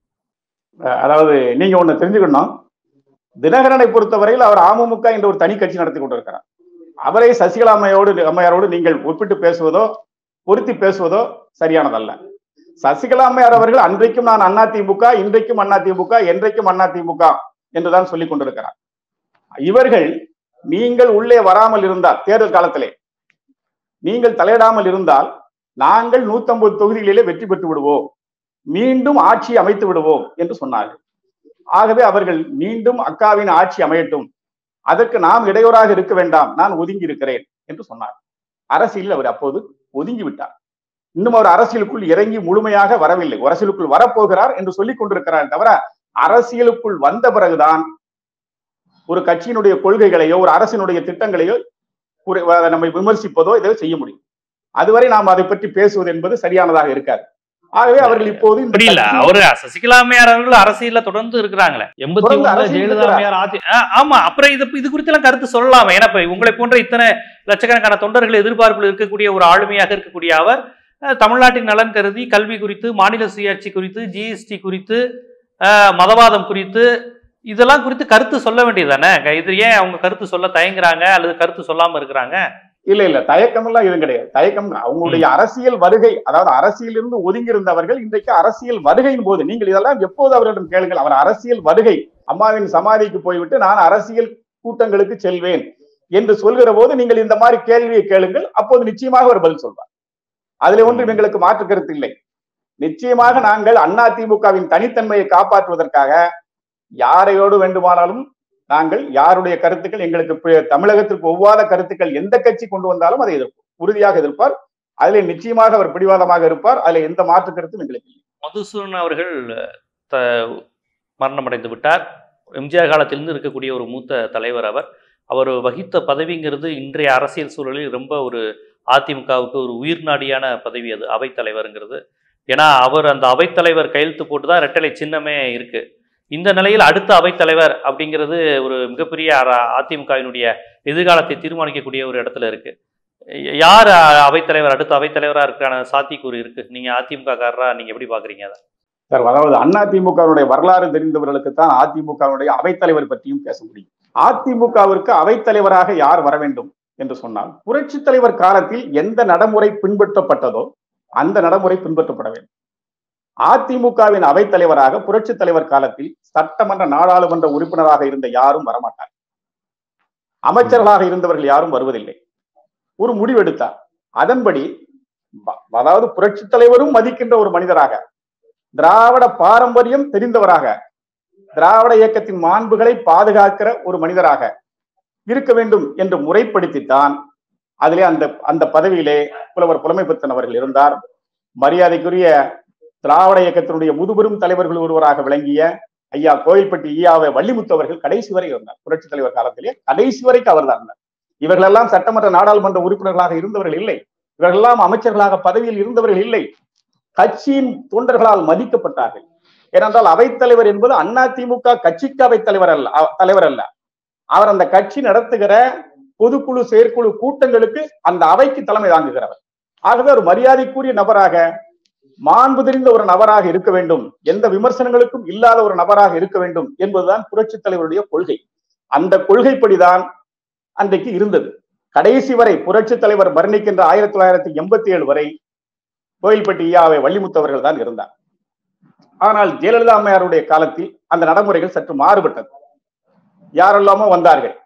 B: அஹ் அதாவது நீங்க ஒண்ணு தெரிஞ்சுக்கணும் தினகரனை பொறுத்தவரையில் அவர் அமமுக என்ற ஒரு தனி கட்சி நடத்தி கொண்டிருக்கிறார் அவரை சசிகலா அம்மையோடு அம்மையாரோடு நீங்கள் ஒப்பிட்டு பேசுவதோ பொருத்தி பேசுவதோ சரியானதல்ல சசிகலா அம்மையார் அவர்கள் அன்றைக்கும் நான் அதிமுக இன்றைக்கும் அதிமுக என்றைக்கும் அதிமுக என்றுதான் சொல்லிக் கொண்டிருக்கிறார் இவர்கள் நீங்கள் உள்ளே வராமல் இருந்தால் தேர்தல் காலத்திலே நீங்கள் தலையிடாமல் இருந்தால் நாங்கள் 150 தொகுதிகளிலே வெற்றி பெற்று விடுவோம் மீண்டும் ஆட்சி அமைத்து விடுவோம் என்று சொன்னார்கள் ஆகவே அவர்கள் மீண்டும் அக்காவின் ஆட்சி அமையட்டும் அதற்கு நாம் இடையூறாக இருக்க வேண்டாம் நான் ஒதுங்கி இருக்கிறேன் என்று சொன்னார் அரசியலில் அவர் அப்போது ஒதுங்கி விட்டார் இன்னும் அவர் அரசியலுக்குள் இறங்கி முழுமையாக வரவில்லை அரசியலுக்குள் வரப்போகிறார் என்று சொல்லிக் கொண்டிருக்கிறார் தவிர அரசியலுக்குள் வந்த பிறகுதான் ஒரு கட்சியினுடைய கொள்கைகளையோ ஒரு அரசினுடைய திட்டங்களையோ ஒரு- நம்மை விமர்சிப்பதோ இதை செய்ய முடியும் அதுவரை நாம் அதை பற்றி பேசுவது என்பது சரியானதாக இருக்காது ஆகவே அவர்கள் இப்போது இந்த
A: அப்படி இல்ல
B: கட்சி-
A: அவரு சசிகலா அம்மையார் அவர்கள் அரசியல்ல தொடர்ந்து இருக்கிறாங்களே
C: எண்பத்தி
B: தொடர்ந்து
C: ஒண்ணுல
B: அரசியல்
C: ஜெயலலிதா
B: இருக்கிறார்.
C: அம்மையார் ஆதி
A: ஆ, ஆமா அப்புறம் இது இது குறித்து எல்லாம் கருத்து சொல்லலாமே ஏன்னா இப்ப உங்களை போன்ற இத்தனை லட்சக்கணக்கான தொண்டர்கள் எதிர்பார்ப்பில் இருக்கக்கூடிய ஒரு ஆளுமையாக இருக்கக்கூடிய அவர் அஹ், தமிழ்நாட்டின் நலன் கருதி கல்வி குறித்து மாநில சுயாட்சி குறித்து ஜிஎஸ்டி குறித்து அஹ், மதவாதம் குறித்து இதெல்லாம் குறித்து கருத்து சொல்ல வேண்டியதானே இது ஏன் அவங்க கருத்து சொல்ல தயங்குறாங்க அல்லது கருத்து சொல்லாம இருக்கிறாங்க
B: இல்ல இல்ல தயக்கம் எல்லாம் எதுவும் கிடையாது தயக்கம் அவங்களுடைய அரசியல் வருகை அதாவது அரசியலிருந்து ஒதுங்கி இருந்தவர்கள் இன்றைக்கு அரசியல் வருகையின் போது நீங்கள் இதெல்லாம் எப்போது அவரிடம் கேளுங்கள் அவர் அரசியல் வருகை அம்மாவின் சமாதிக்கு போய்விட்டு நான் அரசியல் கூட்டங்களுக்கு செல்வேன் என்று சொல்கிற போது நீங்கள் இந்த மாதிரி கேள்வியை கேளுங்கள் அப்போது நிச்சயமாக அவர் பதில் சொல்வார் அதுல ஒன்றும் எங்களுக்கு மாற்று கருத்து இல்லை நிச்சயமாக நாங்கள் அதிமுகவின் தனித்தன்மையை காப்பாற்றுவதற்காக யாரையோடு வேண்டுமானாலும் நாங்கள் யாருடைய கருத்துக்கள் எங்களுக்கு பி- தமிழகத்திற்கு ஒவ்வாத கருத்துக்கள் எந்த கட்சி கொண்டு வந்தாலும் அதை எதிர்ப்போம் உறுதியாக எதிர்ப்பார் அதிலே நிச்சயமாக அவர் பிடிவாதமாக இருப்பார் அதுல எந்த மாற்று கருத்தும் எங்களுக்கு இல்லை
A: மதுசூதன் அவர்கள் த மரணமடைந்து விட்டார் எம்ஜிஆர் காலத்திலிருந்து இருக்கக்கூடிய ஒரு மூத்த தலைவர் அவர் அவர் வகித்த பதவிங்கிறது இன்றைய அரசியல் சூழலில் ரொம்ப ஒரு அதிமுகவுக்கு ஒரு உயிர் நாடியான பதவி அது அவைத்தலைவருங்கிறது ஏன்னா அவர் அந்த அவைத்தலைவர் கையெழுத்து போட்டு தான் ரெட்டலை சின்னமே இருக்கு இந்த நிலையில் அடுத்த அவைத்தலைவர் அப்படிங்கிறது ஒரு மிகப்பெரிய அர- அதிமுகவினுடைய எதிர்காலத்தை தீர்மானிக்கக்கூடிய ஒரு இடத்துல இருக்கு ய- யார் அ- அவைத்தலைவர் அடுத்த அவைத்தலைவராக இருக்கான சாத்தியக்கூறு இருக்கு நீங்க அதிமுக காரரா நீங்க எப்படி பாக்குறீங்க அதை
B: சார் அதாவது அதிமுகவுடைய வரலாறு தெரிந்தவர்களுக்கு தான் அதிமுகவுடைய அவைத்தலைவர் பற்றியும் பேச முடியும் அதிமுகவிற்கு அவைத்தலைவராக யார் வர வேண்டும் என்று சொன்னால் புரட்சி தலைவர் காலத்தில் எந்த நடைமுறை பின்பற்றப்பட்டதோ அந்த நடைமுறை பின்பற்றப்பட வேண்டும் அதிமுகவின் அவைத்தலைவராக புரட்சி தலைவர் காலத்தில் சட்டமன்ற நாடாளுமன்ற உறுப்பினராக இருந்த யாரும் வரமாட்டார் அமைச்சர்களாக இருந்தவர்கள் யாரும் வருவதில்லை ஒரு முடிவெடுத்தார் அதன்படி ப- அதாவது புரட்சி தலைவரும் மதிக்கின்ற ஒரு மனிதராக திராவிட பாரம்பரியம் தெரிந்தவராக திராவிட இயக்கத்தின் மாண்புகளை பாதுகாக்கிற ஒரு மனிதராக இருக்க வேண்டும் என்று முறைப்படுத்தித்தான் அதிலே அந்த அந்த பதவியிலே புலவர் புலமைப்பித்தன் அவர்கள் இருந்தார் மரியாதைக்குரிய திராவிட இயக்கத்தினுடைய முதுபெரும் தலைவர்கள் ஒருவராக விளங்கிய ஐயா கோயில்பட்டி ஈயாவை வள்ளிமுத்து அவர்கள் கடைசி வரை இருந்தார் புரட்சி தலைவர் காலத்திலே கடைசி வரைக்கும் அவர் தான் இருந்தார் இவர்களெல்லாம் சட்டமன்ற நாடாளுமன்ற உறுப்பினர்களாக இருந்தவர்கள் இல்லை இவர்களெல்லாம் அமைச்சர்களாக பதவியில் இருந்தவர்கள் இல்லை கட்சியின் தொண்டர்களால் மதிக்கப்பட்டார்கள் ஏனென்றால் அவைத்தலைவர் என்பது அதிமுக கட்சிக்கு அவைத்தலைவர் அல்ல அ- தலைவர் அல்ல அவர் அந்த கட்சி நடத்துகிற பொதுக்குழு செயற்குழு கூட்டங்களுக்கு அந்த அவைக்கு தலைமை தாங்குகிறவர் ஆகவே ஒரு மரியாதைக்குரிய நபராக மாண்பு தெரிந்த ஒரு நபராக இருக்க வேண்டும் எந்த விமர்சனங்களுக்கும் இல்லாத ஒரு நபராக இருக்க வேண்டும் என்பதுதான் புரட்சி தலைவருடைய கொள்கை அந்த கொள்கைப்படிதான் அன்றைக்கு இருந்தது கடைசி வரை புரட்சி தலைவர் மரணிக்கின்ற ஆயிரத்தி தொள்ளாயிரத்தி எண்பத்தி ஏழு வரை கோயில்பட்டி ஈயாவை வள்ளிமுத்தவர்கள் தான் இருந்தார் ஆனால் ஜெயலலிதா அம்மையாருடைய காலத்தில் அந்த நடைமுறைகள் சற்று மாறுபட்டது யாரெல்லாமோ வந்தார்கள்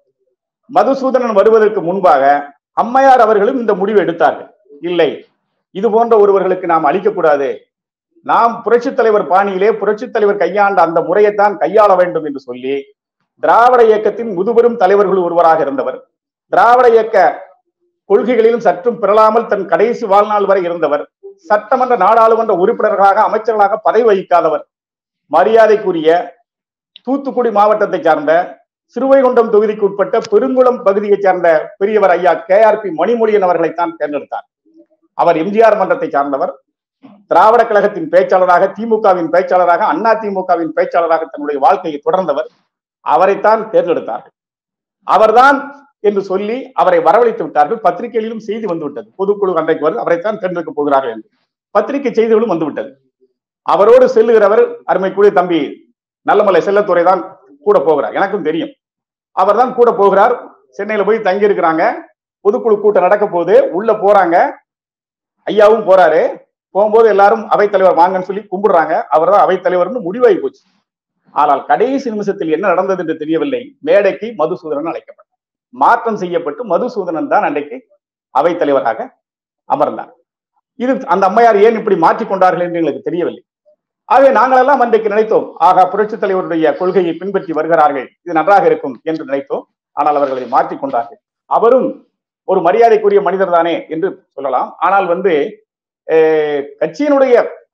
B: மதுசூதனன் வருவதற்கு முன்பாக அம்மையார் அவர்களும் இந்த முடிவு எடுத்தார்கள் இல்லை இது போன்ற ஒருவர்களுக்கு நாம் அளிக்கக்கூடாது நாம் புரட்சித் தலைவர் பாணியிலே புரட்சித் தலைவர் கையாண்ட அந்த முறையைத்தான் கையாள வேண்டும் என்று சொல்லி திராவிட இயக்கத்தின் முதுபெரும் தலைவர்கள் ஒருவராக இருந்தவர் திராவிட இயக்க கொள்கைகளிலும் சற்றும் பிறளாமல் தன் கடைசி வாழ்நாள் வரை இருந்தவர் சட்டமன்ற நாடாளுமன்ற உறுப்பினர்களாக அமைச்சர்களாக பதவி வகிக்காதவர் மரியாதைக்குரிய தூத்துக்குடி மாவட்டத்தை சார்ந்த சிறுவைகுண்டம் தொகுதிக்கு உட்பட்ட பெருங்குளம் பகுதியைச் சேர்ந்த பெரியவர் ஐயா கே ஆர் பி மணிமொழியன் அவர்களைத்தான் தேர்ந்தெடுத்தார் அவர் எம்ஜிஆர் மன்றத்தை சார்ந்தவர் திராவிட கழகத்தின் பேச்சாளராக திமுகவின் பேச்சாளராக அண்ணா திமுகவின் பேச்சாளராக தன்னுடைய வாழ்க்கையை தொடர்ந்தவர் அவரைத்தான் தேர்ந்தெடுத்தார்கள் அவர்தான் என்று சொல்லி அவரை வரவழைத்து விட்டார்கள் பத்திரிகைகளிலும் செய்தி வந்துவிட்டது பொதுக்குழு அன்றைக்கு வரும் அவரைத்தான் தேர்ந்தெடுக்க போகிறார்கள் என்று பத்திரிகை செய்திகளும் வந்துவிட்டது அவரோடு செல்லுகிறவர் அருமைக்குரிய தம்பி நல்லமலை செல்லத்துறை தான் கூட போகிறார் எனக்கும் தெரியும் அவர் தான் கூட போகிறார் சென்னையில போய் தங்கி இருக்கிறாங்க பொதுக்குழு கூட்டம் நடக்க போகுது உள்ள போறாங்க ஐயாவும் போறாரு போகும்போது எல்லாரும் அவைத்தலைவர் வாங்கன்னு சொல்லி கும்பிடுறாங்க அவர் தான் அவைத்தலைவர்னு முடிவாகி போச்சு ஆனால் கடைசி நிமிஷத்தில் என்ன நடந்தது என்று தெரியவில்லை மேடைக்கு மதுசூதனன் அழைக்கப்பட்டார் மாற்றம் செய்யப்பட்டு மதுசூதனன் தான் அன்றைக்கு அவைத்தலைவராக அமர்ந்தார் இது அந்த அம்மையார் ஏன் இப்படி மாற்றிக் கொண்டார்கள் என்று எங்களுக்கு தெரியவில்லை ஆகவே நாங்களெல்லாம் அன்றைக்கு நினைத்தோம் ஆகா புரட்சித் தலைவருடைய கொள்கையை பின்பற்றி வருகிறார்கள் இது நன்றாக இருக்கும் என்று நினைத்தோம் ஆனால் அவர்களை மாற்றிக் கொண்டார்கள் அவரும் ஒரு மரியாதைக்குரிய மனிதர் தானே என்று சொல்லலாம் ஆனால் வந்து அஹ், கட்சியினுடைய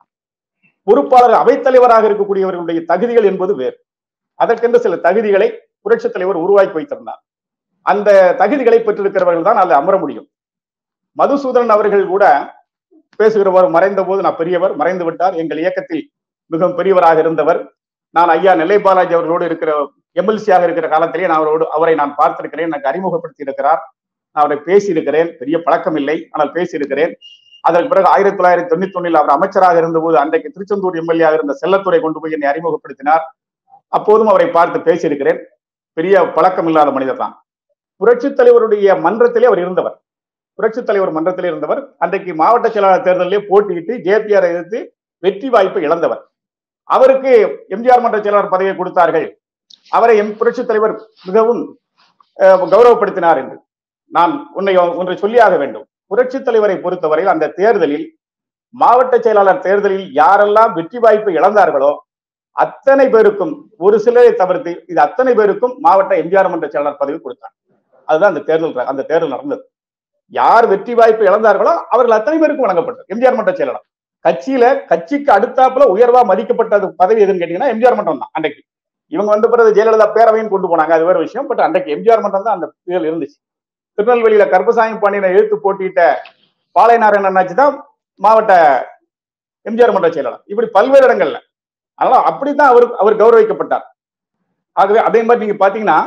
B: பொறுப்பாளர் அவைத்தலைவராக இருக்கக்கூடியவர்களுடைய தகுதிகள் என்பது வேறு அதற்கென்று சில தகுதிகளை புரட்சித் தலைவர் உருவாக்கி வைத்திருந்தார் அந்த தகுதிகளை பெற்றிருக்கிறவர்கள் தான் அதில் அமர முடியும் மதுசூதனன் அவர்கள் கூட பேசுகிறவர் மறைந்த போது நான் பெரியவர் மறைந்து விட்டார் எங்கள் இயக்கத்தில் மிகவும் பெரியவராக இருந்தவர் நான் ஐயா நெல்லை பாலாஜி அவர்களோடு இருக்கிற எம்எல்சியாக இருக்கிற காலத்திலே நான் அவரோடு அவரை நான் பார்த்திருக்கிறேன் எனக்கு அறிமுகப்படுத்தி இருக்கிறார் நான் அவரை பேசியிருக்கிறேன் பெரிய பழக்கம் இல்லை ஆனால் பேசியிருக்கிறேன் அதற்கு பிறகு ஆயிரத்தி தொள்ளாயிரத்தி தொண்ணூத்தி ஒண்ணில் அவர் அமைச்சராக இருந்தபோது அன்றைக்கு திருச்செந்தூர் எம்எல்ஏ இருந்த செல்லத்துறை கொண்டு போய் என்னை அறிமுகப்படுத்தினார் அப்போதும் அவரை பார்த்து பேசியிருக்கிறேன் பெரிய பழக்கம் இல்லாத மனிதர் தான் புரட்சித் தலைவருடைய மன்றத்திலே அவர் இருந்தவர் புரட்சித் தலைவர் மன்றத்திலே இருந்தவர் அன்றைக்கு மாவட்ட செயலாளர் தேர்தலிலே போட்டியிட்டு ஜேபிஆர் எதிர்த்து வெற்றி வாய்ப்பை இழந்தவர் அவருக்கு எம்ஜிஆர் மன்ற செயலாளர் பதவியை கொடுத்தார்கள் அவரை எம் புரட்சித் தலைவர் மிகவும் அஹ், கௌரவப்படுத்தினார் என்று நான் உன்னை ஒன்றை சொல்லியாக வேண்டும் புரட்சித் தலைவரை பொறுத்தவரையில் அந்த தேர்தலில் மாவட்ட செயலாளர் தேர்தலில் யாரெல்லாம் வெற்றி வாய்ப்பை இழந்தார்களோ அத்தனை பேருக்கும் ஒரு சிலரை தவிர்த்து இது அத்தனை பேருக்கும் மாவட்ட எம்ஜிஆர் மன்ற செயலாளர் பதவி கொடுத்தார் அதுதான் அந்த தேர்தல் அந்த தேர்தல் நடந்தது யார் வெற்றி வாய்ப்பு இழந்தார்களோ அவர்கள் அத்தனை பேருக்கும் வழங்கப்பட்டது எம்ஜிஆர் மன்ற செயலாளர் கட்சியில கட்சிக்கு அடுத்தாப்புல உயர்வா மதிக்கப்பட்டது பதவி எதுன்னு கேட்டீங்கன்னா எம்ஜிஆர் மன்றம் தான் அன்றைக்கு இவங்க வந்த பிறகு ஜெயலலிதா பேரவையும் கொண்டு போனாங்க அது வேற விஷயம் பட் அன்றைக்கு எம்ஜிஆர் மன்றம் தான் அந்த இதில் இருந்துச்சு திருநெல்வேலியில கருப்பசாமி பாண்டியனை எழுத்து போட்டியிட்ட பாளையநாராயணன் அண்ணாச்சி தான் மாவட்ட எம்ஜிஆர் மன்ற செயலாளர் இப்படி பல்வேறு இடங்கள்ல அதனால அப்படித்தான் அவர் அவர் கௌரவிக்கப்பட்டார் ஆகவே அதே மாதிரி நீங்க பாத்தீங்கன்னா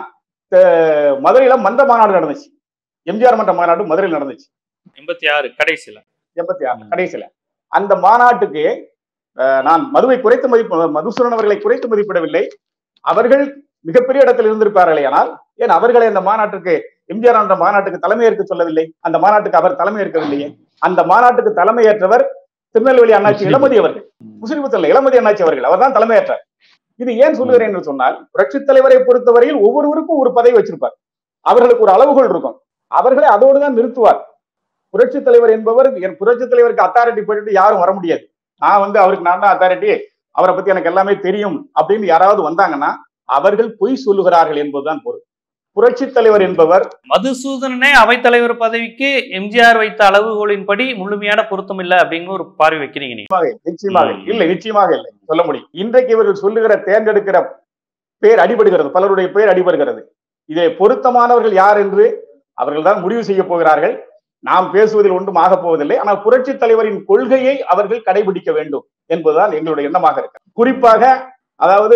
B: அஹ், மதுரையில மன்ற மாநாடு நடந்துச்சு எம்ஜிஆர் மன்ற மாநாடு மதுரையில் நடந்துச்சு
A: எண்பத்தி ஆறு கடைசியில
B: எண்பத்தி ஆறு கடைசியில அந்த மாநாட்டுக்கு அஹ், நான் மதுவை குறைத்து மதிப்பு மதுசூரன் அவர்களை குறைத்து மதிப்பிடவில்லை அவர்கள் மிகப்பெரிய இடத்தில் இருந்திருப்பார்களே ஆனால் ஏன் அவர்களை அந்த மாநாட்டுக்கு எம்ஜிஆர் அந்த மாநாட்டுக்கு தலைமையேற்க சொல்லவில்லை அந்த மாநாட்டுக்கு அவர் தலைமையேற்கவில்லையே அந்த மாநாட்டுக்கு தலைமையேற்றவர் திருநெல்வேலி அண்ணாச்சி
A: முஸ்லிம்.
B: இளமதி அவர்கள் முஸ்லிம் அல்ல இளமதி அண்ணாச்சி அவர்கள் அவர் தான் தலைமையேற்றார் இது ஏன் சொல்லுகிறேன் என்று சொன்னால் புரட்சித் தலைவரை பொறுத்தவரையில் ஒவ்வொருவருக்கும் ஒரு பதவி வச்சிருப்பார் அவர்களுக்கு ஒரு அளவுகோல் இருக்கும் அவர்களை அதோடு தான் நிறுத்துவார் புரட்சித் தலைவர் என்பவர் என் புரட்சித் தலைவருக்கு அத்தாரிட்டி போயிட்டு யாரும் வர முடியாது நான் வந்து அவருக்கு நான் தான் அத்தாரிட்டி அவரை பத்தி எனக்கு எல்லாமே தெரியும் அப்படின்னு யாராவது வந்தாங்கன்னா அவர்கள் பொய் சொல்லுகிறார்கள் என்பதுதான் பொருள் புரட்சித் தலைவர் என்பவர்
A: மதுசூதனனே அவைத்தலைவர் பதவிக்கு எம்ஜிஆர் வைத்த அளவுகோலின்படி முழுமையான பொருத்தம் இல்லை அப்படிங்கிற ஒரு பார்வை வைக்கிறீங்க நீங்க
B: நிச்சயமாக
A: ம்.
B: இல்லை நிச்சயமாக இல்லை சொல்ல முடியும் இன்றைக்கு இவர்கள் சொல்லுகிற தேர்ந்தெடுக்கிற பேர் அடிபடுகிறது பலருடைய பேர் அடிபடுகிறது இதை பொருத்தமானவர்கள் யார் என்று அவர்கள் தான் முடிவு செய்ய போகிறார்கள் நாம் பேசுவதில் ஒன்றும் ஆகப் போவதில்லை ஆனால் புரட்சி தலைவரின் கொள்கையை அவர்கள் கடைபிடிக்க வேண்டும் என்பதுதான் எங்களுடைய எண்ணமாக இருக்கு குறிப்பாக அதாவது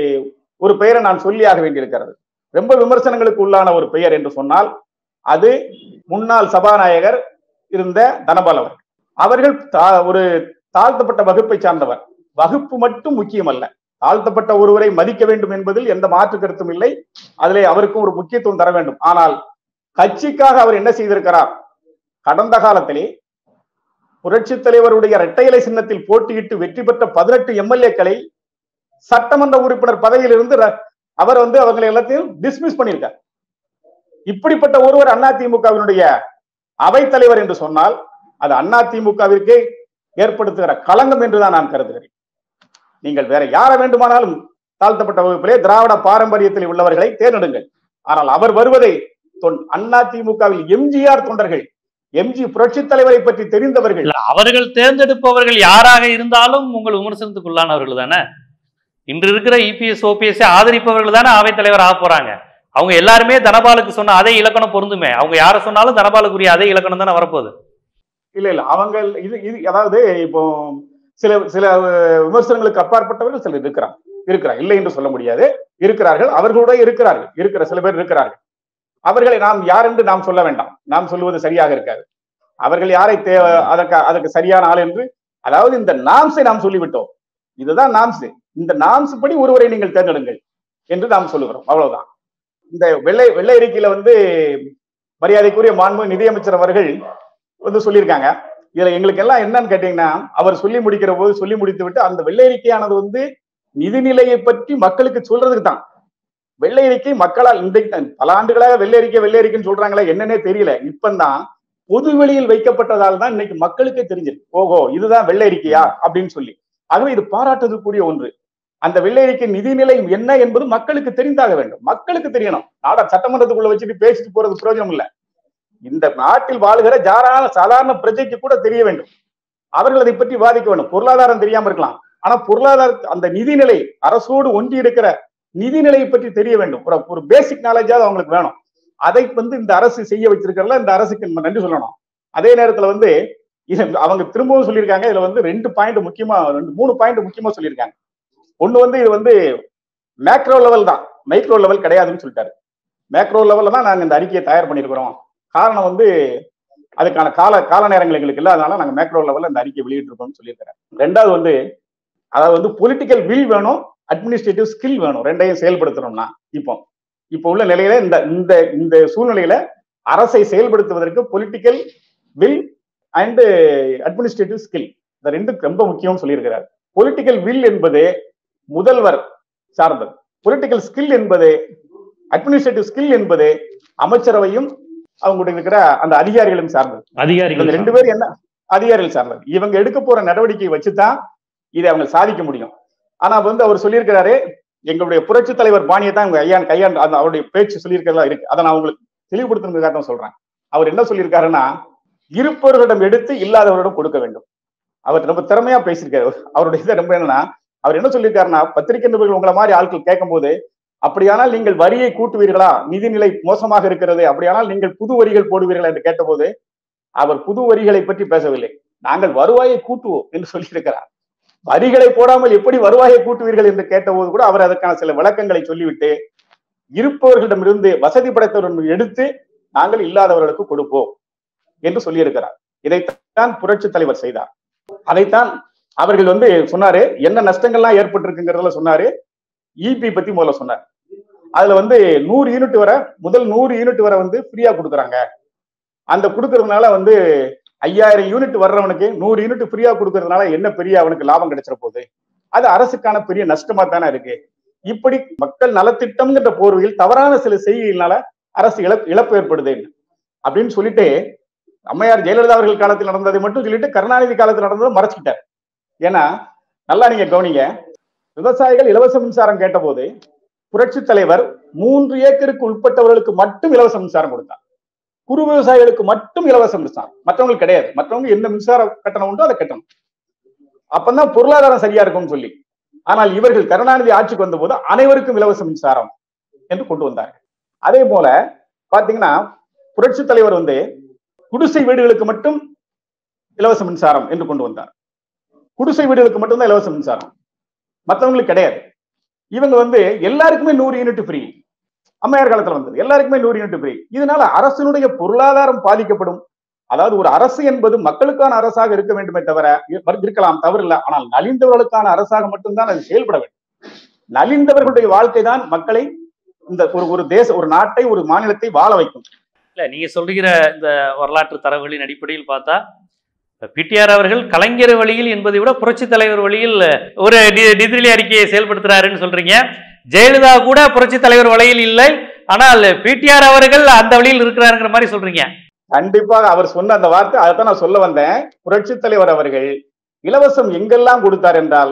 B: ஒரு பெயரை நான் சொல்லியாக வேண்டியிருக்கிறது ரொம்ப விமர்சனங்களுக்கு உள்ளான ஒரு பெயர் என்று சொன்னால் அது முன்னாள் சபாநாயகர் இருந்த தனபால் அவர்கள் அவர்கள் தா- ஒரு தாழ்த்தப்பட்ட வகுப்பை சார்ந்தவர் வகுப்பு மட்டும் முக்கியம் அல்ல தாழ்த்தப்பட்ட ஒருவரை மதிக்க வேண்டும் என்பதில் எந்த மாற்று கருத்தும் இல்லை அதிலே அவருக்கும் ஒரு முக்கியத்துவம் தர வேண்டும் ஆனால் கட்சிக்காக அவர் என்ன செய்திருக்கிறார் கடந்த காலத்திலே புரட்சித் தலைவருடைய இரட்டை இலை சின்னத்தில் போட்டியிட்டு வெற்றி பெற்ற பதினெட்டு எம்எல்ஏக்களை சட்டமன்ற உறுப்பினர் பதவியில் இருந்து ர- அவர் வந்து அவங்களை எல்லாத்தையும் டிஸ்மிஸ் பண்ணியிருக்கார் இப்படிப்பட்ட ஒருவர் அதிமுகவினுடைய அவைத்தலைவர் என்று சொன்னால் அது அதிமுகவிற்கே ஏற்படுத்துகிற களங்கம் என்றுதான் நான் கருதுகிறேன் நீங்கள் வேற யாரை வேண்டுமானாலும் தாழ்த்தப்பட்ட வகுப்பிலே திராவிட பாரம்பரியத்தில் உள்ளவர்களை தேர்ந்தெடுங்கள் ஆனால் அவர் வருவதை அதிமுகவில் எம்ஜிஆர் தொண்டர்கள் எம்ஜி புரட்சித் தலைவரை பற்றி தெரிந்தவர்கள்
A: இல்ல அவர்கள் தேர்ந்தெடுப்பவர்கள் யாராக இருந்தாலும் உங்கள் விமர்சனத்துக்குள்ளானவர்கள் தானே இன்று இருக்கிற இபிஎஸ் ஓபிஎஸ் ஆதரிப்பவர்கள் தானே அவைத்தலைவர் ஆக போறாங்க அவங்க எல்லாருமே தனபாலுக்கு சொன்ன அதே இலக்கணம் பொருந்துமே அவங்க யாரை சொன்னாலும் தனபாலுக்குரிய அதே இலக்கணம் தானே வரப்போகுது
B: இல்ல இல்ல அவங்க இது இது அதாவது இப்போ சில சில அஹ், விமர்சனங்களுக்கு அப்பாற்பட்டவர்கள் சிலர் இருக்கிறாங்க இருக்கிறார் இல்லை என்று சொல்ல முடியாது இருக்கிறார்கள் அவர்களோட இருக்கிறார்கள் இருக்கிற சில பேர் இருக்கிறார்கள் அவர்களை நாம் யார் என்று நாம் சொல்ல வேண்டாம் நாம் சொல்லுவது சரியாக இருக்காது அவர்கள் யாரை தே அதற்கு அதற்கு சரியான ஆள் என்று அதாவது இந்த நாம்ஸை நாம் சொல்லிவிட்டோம் இதுதான் நாம்ஸ் இந்த நாம்ஸ் படி ஒருவரை நீங்கள் தேர்ந்தெடுங்கள் என்று நாம் சொல்லுகிறோம் அவ்வளவுதான் இந்த வெள்ளை வெள்ளை அறிக்கையில வந்து மரியாதைக்குரிய மாண்பு நிதியமைச்சர் அவர்கள் வந்து சொல்லியிருக்காங்க இதுல எங்களுக்கு எல்லாம் என்னன்னு கேட்டீங்கன்னா அவர் சொல்லி முடிக்கிற போது சொல்லி முடித்து விட்டு அந்த வெள்ளை அறிக்கையானது வந்து நிதிநிலையை பற்றி மக்களுக்கு சொல்றதுக்கு தான் வெள்ளை அறிக்கை மக்களால் இன்றைக்கு தான் பல ஆண்டுகளாக வெள்ளை அறிக்கை வெள்ளை அறிக்கைன்னு சொல்றாங்களே என்னன்னே தெரியல இப்பந்தான் பொது வெளியில் வைக்கப்பட்டதால் தான் இன்னைக்கு மக்களுக்கே தெரிஞ்சிருக்கு ஓஹோ இதுதான் வெள்ளை அறிக்கையா அப்படின்னு சொல்லி ஆகவே இது பாராட்டுதற்குரிய ஒன்று அந்த வெள்ளை அறிக்கை நிதிநிலை என்ன என்பது மக்களுக்கு தெரிந்தாக வேண்டும் மக்களுக்கு தெரியணும் நாடா சட்டமன்றத்துக்குள்ள வச்சுட்டு பேசிட்டு போறது பிரயோஜனம் இல்ல இந்த நாட்டில் வாழ்கிற ஜாரான சாதாரண பிரஜைக்கு கூட தெரிய வேண்டும் அவர்கள் அதை பற்றி வாதிக்க வேண்டும் பொருளாதாரம் தெரியாம இருக்கலாம் ஆனா பொருளாதார அந்த நிதிநிலை அரசோடு ஒன்றி இருக்கிற நிதிநிலையை பற்றி தெரிய வேண்டும் ஒரு ஒரு பேசிக் நாலேஜாவது அவங்களுக்கு வேணும் அதை வந்து இந்த அரசு செய்ய வச்சிருக்கிறதுல இந்த அரசுக்கு நம்ம நன்றி சொல்லணும் அதே நேரத்துல வந்து இது அவங்க திரும்பவும் சொல்லியிருக்காங்க இதுல வந்து ரெண்டு பாயிண்ட் முக்கியமா ரெண்டு மூணு பாயிண்ட் முக்கியமா சொல்லியிருக்காங்க ஒண்ணு வந்து இது வந்து மேக்ரோ லெவல் தான் மைக்ரோ லெவல் கிடையாதுன்னு சொல்லிட்டாரு மேக்ரோ லெவல்ல தான் நாங்க இந்த அறிக்கையை தயார் பண்ணியிருக்கிறோம் காரணம் வந்து அதுக்கான கால கால நேரங்கள் எங்களுக்கு இல்லை அதனால நாங்க மேக்ரோ லெவல்ல இந்த அறிக்கை வெளியிட்டிருக்கோம்னு சொல்லியிருக்கிறேன் ரெண்டாவது வந்து அதாவது வந்து பொலிட்டிக்கல் வில் வேணும் அட்மினிஸ்ட்ரேட்டிவ் ஸ்கில் வேணும் ரெண்டையும் செயல்படுத்தணும்னா இப்போ இப்போ உள்ள நிலையில இந்த இந்த இந்த சூழ்நிலையில அரசை செயல்படுத்துவதற்கு political will and administrative skill இந்த ரெண்டும் ரொம்ப முக்கியம் சொல்லியிருக்கிறார் பொலிட்டிக்கல் வில் என்பது முதல்வர் சார்ந்தது பொலிட்டிக்கல் ஸ்கில் என்பது அட்மினிஸ்ட்ரேட்டிவ் ஸ்கில் என்பது அமைச்சரவையும் அவங்களுடைய இருக்கிற அந்த அதிகாரிகளும் சார்ந்தது
A: அதிகாரிகள்
B: இவங்க ரெண்டு பேரும் என்ன அதிகாரிகள் சார்ந்தது இவங்க எடுக்க போற நடவடிக்கை வச்சுதான் இதை அவங்க சாதிக்க முடியும் ஆனா வந்து அவர் சொல்லியிருக்கிறாரு எங்களுடைய புரட்சி தலைவர் பாணியை தான் இவங்க ஐயான் கையாண்டு அந்த அவருடைய பேச்சு சொல்லியிருக்கிறதா இருக்கு அதை நான் உங்களுக்கு தெளிவுபடுத்துறதுக்காக தான் சொல்றேன் அவர் என்ன சொல்லியிருக்காருன்னா இருப்பவர்களிடம் எடுத்து இல்லாதவரிடம் கொடுக்க வேண்டும் அவர் ரொம்ப திறமையா பேசியிருக்காரு அவருடைய இது ரொம்ப என்னன்னா அவர் என்ன சொல்லியிருக்காருன்னா பத்திரிகை நிபுணர்கள் உங்களை மாதிரி ஆட்கள் கேட்கும்போது அப்படியானால் நீங்கள் வரியை கூட்டுவீர்களா நிதிநிலை மோசமாக இருக்கிறது அப்படியானால் நீங்கள் புது வரிகள் போடுவீர்களா என்று கேட்டபோது அவர் புது வரிகளை பற்றி பேசவில்லை நாங்கள் வருவாயை கூட்டுவோம் என்று சொல்லியிருக்கிறார் வரிகளை போடாமல் எப்படி வருவாயை கூட்டுவீர்கள் என்று கேட்டபோது கூட அவர் அதற்கான சில விளக்கங்களை சொல்லிவிட்டு இருப்பவர்களிடமிருந்து வசதி படைத்தவரிடம் எடுத்து நாங்கள் இல்லாதவர்களுக்கு கொடுப்போம் என்று சொல்லியிருக்கிறார் இதைத்தான் புரட்சி தலைவர் செய்தார் அதைத்தான் அவர்கள் வந்து சொன்னாரு என்ன நஷ்டங்கள்லாம் ஏற்பட்டிருக்குங்கிறதுல சொன்னாரு இபி பத்தி முதல்ல சொன்னார் அதுல வந்து நூறு யூனிட் வரை முதல் நூறு யூனிட் வரை வந்து ஃப்ரீயா கொடுக்குறாங்க அந்த கொடுக்கறதுனால வந்து ஐயாயிரம் யூனிட் வர்றவனுக்கு நூறு யூனிட் ஃப்ரீயா கொடுக்கறதுனால என்ன பெரிய அவனுக்கு லாபம் கிடைச்சிட போகுது அது அரசுக்கான பெரிய நஷ்டமா தானே இருக்கு இப்படி மக்கள் நலத்திட்டம்ங்கிற போர்வையில் தவறான சில செய்திகளால அரசு இழப்பு இழப்பு ஏற்படுது அப்படின்னு சொல்லிட்டு அம்மையார் ஜெயலலிதா அவர்கள் காலத்தில் நடந்ததை மட்டும் சொல்லிட்டு கருணாநிதி காலத்தில் நடந்ததை மறைச்சிக்கிட்டார் ஏன்னா நல்லா நீங்க கவனிங்க விவசாயிகள் இலவச மின்சாரம் கேட்டபோது புரட்சி தலைவர் மூன்று ஏக்கருக்கு உட்பட்டவர்களுக்கு மட்டும் இலவச மின்சாரம் கொடுத்தார் குறு விவசாயிகளுக்கு மட்டும் இலவச மின்சாரம் மற்றவங்களுக்கு கிடையாது மற்றவங்க என்ன மின்சார கட்டணம் உண்டோ அதை கட்டணும் அப்பதான் பொருளாதாரம் சரியா இருக்கும்னு சொல்லி ஆனால் இவர்கள் கருணாநிதி ஆட்சிக்கு வந்தபோது அனைவருக்கும் இலவச மின்சாரம் என்று கொண்டு வந்தார்கள் அதே போல பாத்தீங்கன்னா புரட்சி தலைவர் வந்து குடிசை வீடுகளுக்கு மட்டும் இலவச மின்சாரம் என்று கொண்டு வந்தார் குடிசை வீடுகளுக்கு மட்டும்தான் இலவச மின்சாரம் மற்றவங்களுக்கு கிடையாது இவங்க வந்து எல்லாருக்குமே நூறு யூனிட் ஃப்ரீ அம்மையார் காலத்துல வந்தது எல்லாருக்குமே நூறு யூனிட் ஃப்ரீ இதனால அரசினுடைய பொருளாதாரம் பாதிக்கப்படும் அதாவது ஒரு அரசு என்பது மக்களுக்கான அரசாக இருக்க வேண்டுமே தவிர இருக்கலாம் தவறில்லை ஆனால் நலிந்தவர்களுக்கான அரசாக மட்டும்தான் அது செயல்பட வேண்டும் நலிந்தவர்களுடைய வாழ்க்கை தான் மக்களை இந்த ஒரு ஒரு தேச ஒரு நாட்டை ஒரு மாநிலத்தை வாழ வைக்கும்
A: இல்ல நீங்க சொல்லுகிற இந்த வரலாற்று தரவுகளின் அடிப்படையில் பார்த்தா பிடிஆர் அவர்கள் கலைஞர் வழியில் என்பதை விட புரட்சி தலைவர் வழியில் ஒரு டி- நிதிநிலை அறிக்கையை செயல்படுத்துறாருன்னு சொல்றீங்க ஜெயலலிதா கூட புரட்சி தலைவர் வழியில் இல்லை ஆனால் பிடிஆர் அவர்கள் அந்த வழியில் இருக்கிறாருங்கிற மாதிரி சொல்றீங்க
B: கண்டிப்பாக அவர் சொன்ன அந்த வார்த்தை அதைத்தான் நான் சொல்ல வந்தேன் புரட்சி தலைவர் அவர்கள் இலவசம் எங்கெல்லாம் கொடுத்தார் என்றால்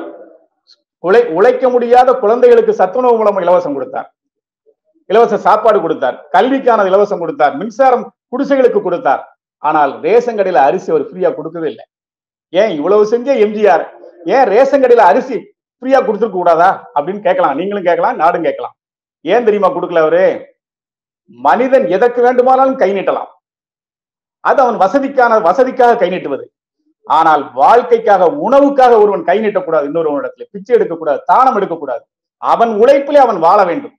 B: உழை உழைக்க முடியாத குழந்தைகளுக்கு சத்துணவு மூலம் இலவசம் கொடுத்தார் இலவச சாப்பாடு கொடுத்தார் கல்விக்கான இலவசம் கொடுத்தார் மின்சாரம் குடிசைகளுக்கு கொடுத்தார் ஆனால் ரேஷன் கடையில அரிசி அவர் ஃப்ரீயா கொடுக்கவே இல்லை ஏன் இவ்வளவு செஞ்ச எம்ஜிஆர் ஏன் ரேஷன் கடையில அரிசி ஃப்ரீயா கொடுத்துருக்க கூடாதா அப்படின்னு கேட்கலாம் நீங்களும் கேட்கலாம் நாடும் கேட்கலாம் ஏன் தெரியுமா கொடுக்கல அவரு மனிதன் எதற்கு வேண்டுமானாலும் கை நீட்டலாம் அது அவன் வசதிக்கான வசதிக்காக கை நீட்டுவது ஆனால் வாழ்க்கைக்காக உணவுக்காக ஒருவன் கை நீட்டக்கூடாது இன்னொருவனிடத்துல பிச்சை எடுக்கக்கூடாது தானம் எடுக்கக்கூடாது அவன் உழைப்பிலே அவன் வாழ வேண்டும்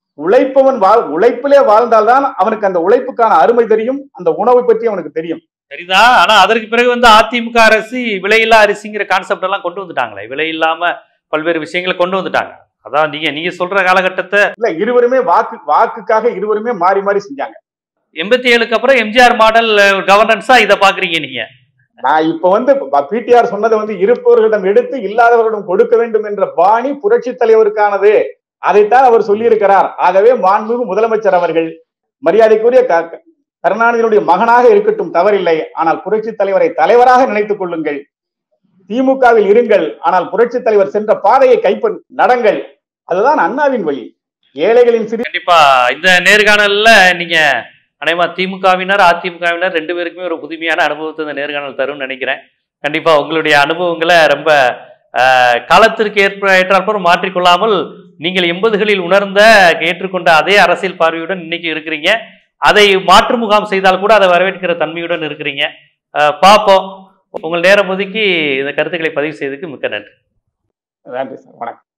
B: உழைப்பவன் வாழ் உழைப்பிலே வாழ்ந்தால்தான் அவனுக்கு அந்த உழைப்புக்கான அருமை தெரியும் அந்த உணவை பற்றி அவனுக்கு தெரியும்
A: சரிதான் ஆனா அதற்கு பிறகு வந்து அதிமுக அரசு விலையில்லா அரிசிங்கிற கான்செப்ட் எல்லாம் கொண்டு வந்துட்டாங்களே விலை இல்லாம பல்வேறு விஷயங்களை கொண்டு வந்துட்டாங்க அதான் நீங்க நீங்க சொல்ற காலகட்டத்தை
B: இல்ல இருவருமே வாக்கு வாக்குக்காக இருவருமே மாறி மாறி செஞ்சாங்க
A: எண்பத்தி ஏழுக்கு அப்புறம் எம்ஜிஆர் மாடல் கவர்னன்ஸா இதை பாக்குறீங்க நீங்க
B: நான் இப்ப வந்து பிடிஆர் சொன்னதை வந்து இருப்பவர்களிடம் எடுத்து இல்லாதவர்களிடம் கொடுக்க வேண்டும் என்ற பாணி புரட்சி தலைவருக்கானது அதைத்தான் அவர் சொல்லியிருக்கிறார் ஆகவே மாண்புமிகு முதலமைச்சர் அவர்கள் மரியாதைக்குரிய க- கருணாநிதியினுடைய மகனாக இருக்கட்டும் தவறில்லை ஆனால் புரட்சி தலைவரை தலைவராக நினைத்துக் கொள்ளுங்கள் திமுகவில் இருங்கள் ஆனால் புரட்சி தலைவர் சென்ற பாதையை கைப்பன் நடங்கள் அதுதான் அண்ணாவின் வழி ஏழைகளின் சிறு
A: கண்டிப்பா இந்த நேர்காணல்ல நீங்க அனைவா திமுகவினர் அதிமுகவினர் ரெண்டு பேருக்குமே ஒரு புதுமையான அனுபவத்தை இந்த நேர்காணல் தரும்னு நினைக்கிறேன் கண்டிப்பா உங்களுடைய அனுபவங்களை ரொம்ப ஆஹ், காலத்திற்கு ஏற்ப ஏற்றாற்போல் மாற்றிக்கொள்ளாமல் நீங்கள் எண்பதுகளில் உணர்ந்த ஏற்றுக்கொண்ட அதே அரசியல் பார்வையுடன் இன்னைக்கு இருக்கிறீங்க அதை மாற்று முகாம் செய்தால் கூட அதை வரவேற்கிற தன்மையுடன் இருக்கிறீங்க ஆஹ், பார்ப்போம் உங்கள் நேரம் ஒதுக்கி இந்த கருத்துக்களை பதிவு செய்ததுக்கு மிக்க நன்றி
B: நன்றி சார் வணக்கம்